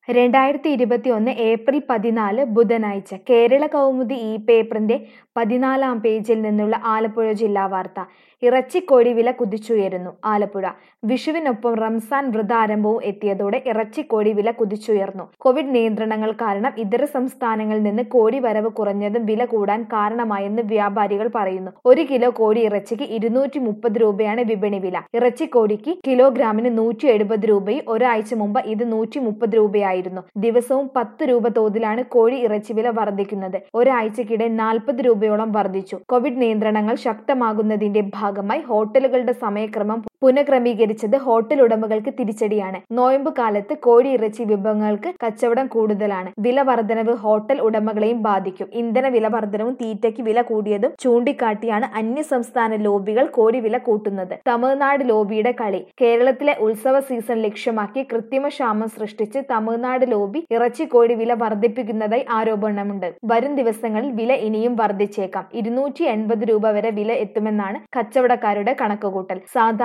രണ്ടായിരത്തി ഇരുപത്തിയൊന്ന് ഏപ്രിൽ പതിനാല് ബുധനാഴ്ച കേരള കൗമുദി ഈ പേപ്പറിന്റെ പതിനാലാം പേജിൽ നിന്നുള്ള ആലപ്പുഴ ജില്ലാ വാർത്ത ഇറച്ചിക്കോഴി വില കുതിച്ചുയരുന്നു ആലപ്പുഴ വിഷുവിനൊപ്പം റംസാൻ വ്രതാരംഭവും എത്തിയതോടെ ഇറച്ചിക്കോഴി വില കുതിച്ചുയർന്നു കോവിഡ് നിയന്ത്രണങ്ങൾ കാരണം ഇതര സംസ്ഥാനങ്ങളിൽ നിന്ന് കോഴി വരവ് കുറഞ്ഞതും വില കൂടാൻ കാരണമായെന്ന് വ്യാപാരികൾ പറയുന്നു ഒരു കിലോ കോഴി ഇറച്ചിക്ക് ഇരുന്നൂറ്റി മുപ്പത് രൂപയാണ് വിപണി വില ഇറച്ചിക്കോഴിക്ക് കിലോഗ്രാമിന് നൂറ്റി എഴുപത് രൂപയും ഒരാഴ്ച മുമ്പ് ഇത് നൂറ്റി മുപ്പത് രൂപയായിരുന്നു ദിവസവും പത്ത് രൂപ തോതിലാണ് കോഴി ഇറച്ചി വില വർദ്ധിക്കുന്നത് ഒരാഴ്ചക്കിടെ നാൽപ്പത് രൂപയോളം വർദ്ധിച്ചു കോവിഡ് നിയന്ത്രണങ്ങൾ ശക്തമാകുന്നതിന്റെ ഭാഗമായി ഹോട്ടലുകളുടെ സമയക്രമം പുനഃക്രമീകരിച്ചത് ഹോട്ടൽ ഉടമകൾക്ക് തിരിച്ചടിയാണ് നോയമ്പ് കാലത്ത് കോഴി ഇറച്ചി വിഭവങ്ങൾക്ക് കച്ചവടം കൂടുതലാണ് വില വർധനവ് ഹോട്ടൽ ഉടമകളെയും ബാധിക്കും ഇന്ധന വില വർധനവും തീറ്റയ്ക്ക് വില കൂടിയതും ചൂണ്ടിക്കാട്ടിയാണ് അന്യസംസ്ഥാന ലോബികൾ കോഴി വില കൂട്ടുന്നത് തമിഴ്നാട് ലോബിയുടെ കളി കേരളത്തിലെ ഉത്സവ സീസൺ ലക്ഷ്യമാക്കി കൃത്രിമക്ഷാമം സൃഷ്ടിച്ച് തമിഴ്നാട് ലോബി ഇറച്ചി കോഴി വില വർദ്ധിപ്പിക്കുന്നതായി ആരോപണമുണ്ട് വരും ദിവസങ്ങളിൽ വില ഇനിയും വർദ്ധിച്ചേക്കാം ഇരുന്നൂറ്റി എൺപത് രൂപ വരെ വില എത്തുമെന്നാണ് കച്ചവടക്കാരുടെ കണക്കുകൂട്ടൽ സാധാരണ